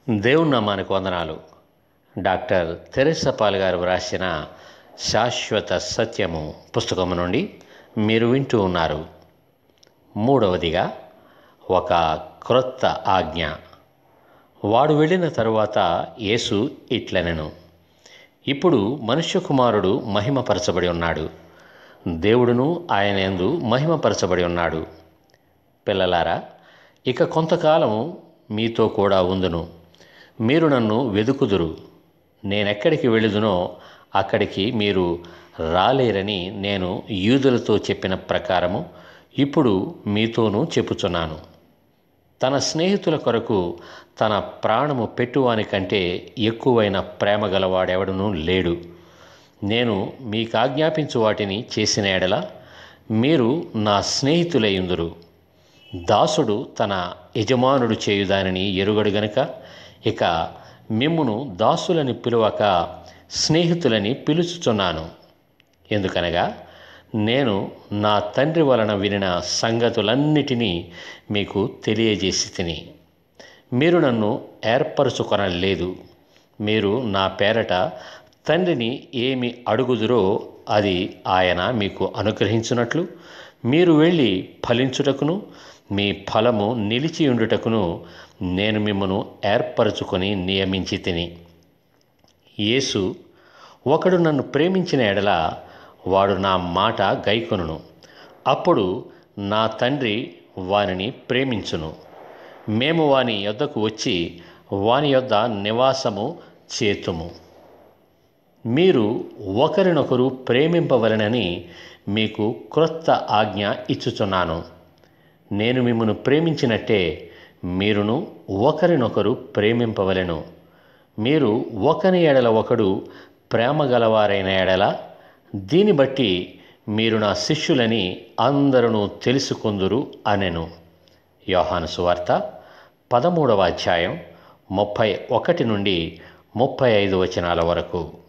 దేవుని నామానికి వందనాలు డాక్టర్ తెరెసా పాల్ గారు వ్రాసిన శాశ్వత సత్యము పుస్తకము నుండి మీరు వింటూ ఉన్నారు మూడవదిగా ఒక క్రొత్త ఆజ్ఞ వాడు వెళ్ళిన తరువాత యేసు ఇట్లనెను ఇప్పుడు మనుష్య కుమారుడు మహిమపరచబడి ఉన్నాడు దేవుడును ఆయన యందు మహిమపరచబడి ఉన్నాడు పిల్లలారా ఇక కొంతకాలము మీతో కూడా ఉందును మీరు నన్ను వెదుకుదురు నేనెక్కడికి వెళ్ళుదునో అక్కడికి మీరు రాలేరని నేను యూదులతో చెప్పిన ప్రకారము ఇప్పుడు మీతోనూ చెప్పుచున్నాను తన స్నేహితుల కొరకు తన ప్రాణము పెట్టువాని కంటే ఎక్కువైన ప్రేమ గలవాడెవడనూ లేడు నేను మీకు ఆజ్ఞాపించు వాటిని చేసిన ఎడల మీరు నా స్నేహితులయ్యుందురు దాసుడు తన యజమానుడు చేయుదానని ఎరుగడు గనుక ఇక మిమ్మును దాసులని పిలువక స్నేహితులని పిలుచుచున్నాను ఎందుకనగా నేను నా తండ్రి వలన వినిన సంగతులన్నిటినీ మీకు తెలియజేసి తిని మీరు నన్ను ఏర్పరచుకొనలేదు మీరు నా పేరట తండ్రిని ఏమి అడుగుదురో అది ఆయన మీకు అనుగ్రహించున్నట్లు మీరు వెళ్ళి ఫలించుటకును మీ ఫలము నిలిచి ఉండుటకును నేను మిమ్మను ఏర్పరచుకొని నియమించి తిని యేసు ఒకడు నన్ను ప్రేమించిన ఎడల వాడు నా మాట గైకొనును అప్పుడు నా తండ్రి వానిని ప్రేమించును మేము వాని యొద్దకు వచ్చి వాని యొద్ద నివాసము చేతుము మీరు ఒకరినొకరు ప్రేమింపవలనని మీకు క్రొత్త ఆజ్ఞ ఇచ్చుచున్నాను నేను మిమ్మను ప్రేమించినట్టే మీరును ఒకరినొకరు ప్రేమింపవలెను మీరు ఒకని ఎడల ఒకడు ప్రేమ గలవారైన ఎడల దీన్ని బట్టి మీరు నా శిష్యులని అందరూ తెలుసుకుందురు అనెను యోహాను సువార్త పదమూడవ అధ్యాయం ముప్పై ఒకటి నుండి ముప్పై ఐదు వచనాల వరకు